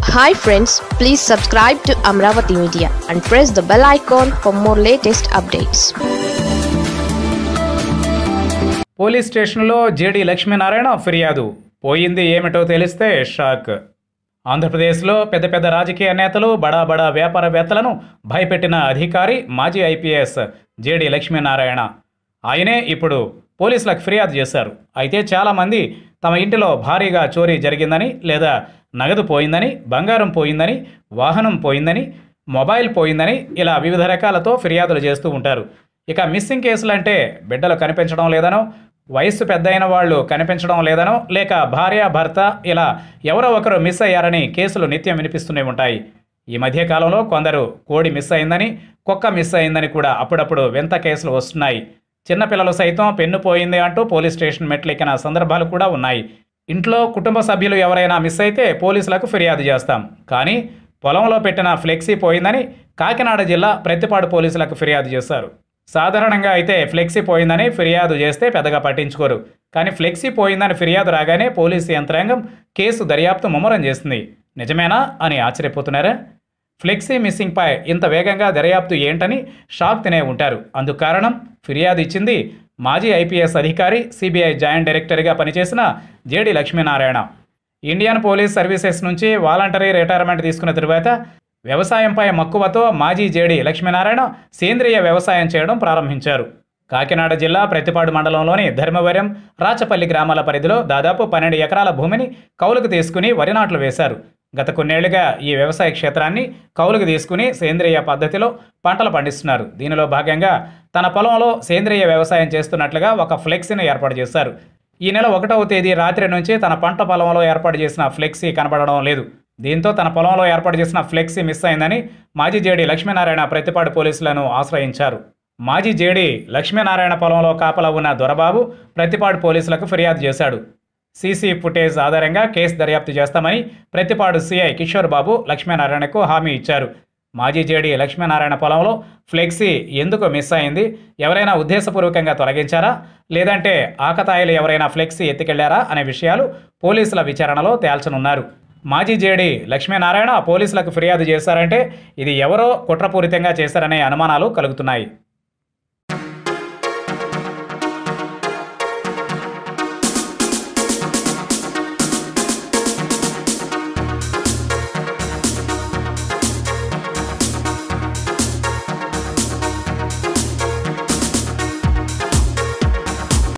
hi friends please subscribe to Amaravati media and press the bell icon for more latest updates police స్టేషన్లో JD Lakshminarayana ఫిర్యాదు పోయింది ఏమిటో తెలిస్తే shock ఆంధ్రప్రదేశ్లో పెద్ద పెద్ద రాజకీయ నేతలు బడా బడా వ్యాపారవేత్తలను భయపెట్టిన అధికారి మాజీ ఐపీఎస్ జేడీ లక్ష్మీనారాయణ ఆయనే ఇప్పుడు పోలీసులకు ఫిర్యాదు చేశారు అయితే చాలామంది తమ ఇంటిలో భారీగా చోరీ జరిగిందని లేదా నగదు పోయిందని బంగారం పోయిందని వాహనం పోయిందని మొబైల్ పోయిందని ఇలా వివిధ రకాలతో ఫిర్యాదులు చేస్తూ ఉంటారు ఇక మిస్సింగ్ కేసులు అంటే బిడ్డలు కనిపించడం లేదనో వయస్సు పెద్దయిన వాళ్ళు కనిపించడం లేదనో లేక భార్య భర్త ఇలా ఎవరో ఒకరు మిస్ అయ్యారని కేసులు నిత్యం వినిపిస్తూనే ఉంటాయి ఈ మధ్య కాలంలో కొందరు కోడి మిస్ అయిందని కుక్క మిస్ అయిందని కూడా అప్పుడప్పుడు వింత కేసులు వస్తున్నాయి చిన్నపిల్లలు సైతం పెన్ను పోయింది అంటూ పోలీస్ స్టేషన్ మెట్లెక్కిన సందర్భాలు కూడా ఉన్నాయి ఇంట్లో కుటుంబ సభ్యులు ఎవరైనా మిస్ అయితే పోలీసులకు ఫిర్యాదు చేస్తాం కానీ పొలంలో పెట్టిన ఫ్లెక్సీ పోయిందని కాకినాడ జిల్లా ప్రతిపాడు పోలీసులకు ఫిర్యాదు చేశారు సాధారణంగా అయితే ఫ్లెక్సీ పోయిందని ఫిర్యాదు చేస్తే పెద్దగా పట్టించుకోరు కానీ ఫ్లెక్సీ పోయిందని ఫిర్యాదు రాగానే పోలీసు యంత్రాంగం కేసు దర్యాప్తు ముమ్మరం చేస్తుంది నిజమేనా అని ఆశ్చర్యపోతున్నారా ఫ్లెక్సీ మిస్సింగ్పై ఇంత వేగంగా దర్యాప్తు ఏంటని షాక్ తినే ఉంటారు అందుకు కారణం ఫిర్యాదు ఇచ్చింది మాజీ ఐపీఎస్ అధికారి సిబిఐ జాయింట్ డైరెక్టర్గా పనిచేసిన JD Lakshminarayana Indian police services నుంచి వాలంటరీ రిటైర్మెంట్ తీసుకున్న తరువాత వ్యవసాయంపై మక్కువతో మాజీ జేడి లక్ష్మీనారాయణ సేంద్రియ వ్యవసాయం చేయడం ప్రారంభించారు కాకినాడ జిల్లా ప్రతిపాడు మండలంలోని ధర్మవరం రాచపల్లి గ్రామాల పరిధిలో దాదాపు పన్నెండు ఎకరాల భూమిని కౌలుకు తీసుకుని వరి నాట్లు వేశారు గత కొన్నేళ్లుగా ఈ వ్యవసాయ క్షేత్రాన్ని కౌలుకు తీసుకుని సేంద్రియ పద్ధతిలో పంటలు పండిస్తున్నారు దీనిలో భాగంగా తన పొలంలో సేంద్రియ వ్యవసాయం చేస్తున్నట్లుగా ఒక ఫ్లెక్సీని ఏర్పాటు చేశారు ఈ నెల ఒకటవ తేదీ రాత్రి నుంచి తన పంట పొలంలో ఏర్పాటు చేసిన ఫ్లెక్సీ కనబడడం లేదు దీంతో తన పొలంలో ఏర్పాటు చేసిన ఫ్లెక్సీ మిస్ అయిందని మాజీ జేడీ లక్ష్మీనారాయణ ప్రతిపాడు పోలీసులను ఆశ్రయించారు మాజీ జేడీ లక్ష్మీనారాయణ పొలంలో కాపలా ఉన్న దొరబాబు ప్రతిపాడు పోలీసులకు ఫిర్యాదు చేశాడు సీసీ ఫుటేజ్ ఆధారంగా కేసు దర్యాప్తు చేస్తామని ప్రతిపాడు సీఐ కిషోర్ బాబు లక్ష్మీనారాయణకు హామీ ఇచ్చారు మాజీ జేడీ లక్ష్మీనారాయణ పొలంలో ఫ్లెక్సీ ఎందుకు మిస్ అయింది ఎవరైనా ఉద్దేశపూర్వకంగా తొలగించారా లేదంటే ఆకతాయిలు ఎవరైనా ఫ్లెక్సీ ఎత్తుకెళ్లారా అనే విషయాలు పోలీసుల విచారణలో తేల్చనున్నారు మాజీ జేడీ లక్ష్మీనారాయణ పోలీసులకు ఫిర్యాదు చేశారంటే ఇది ఎవరో కుట్రపూరితంగా చేశారనే అనుమానాలు కలుగుతున్నాయి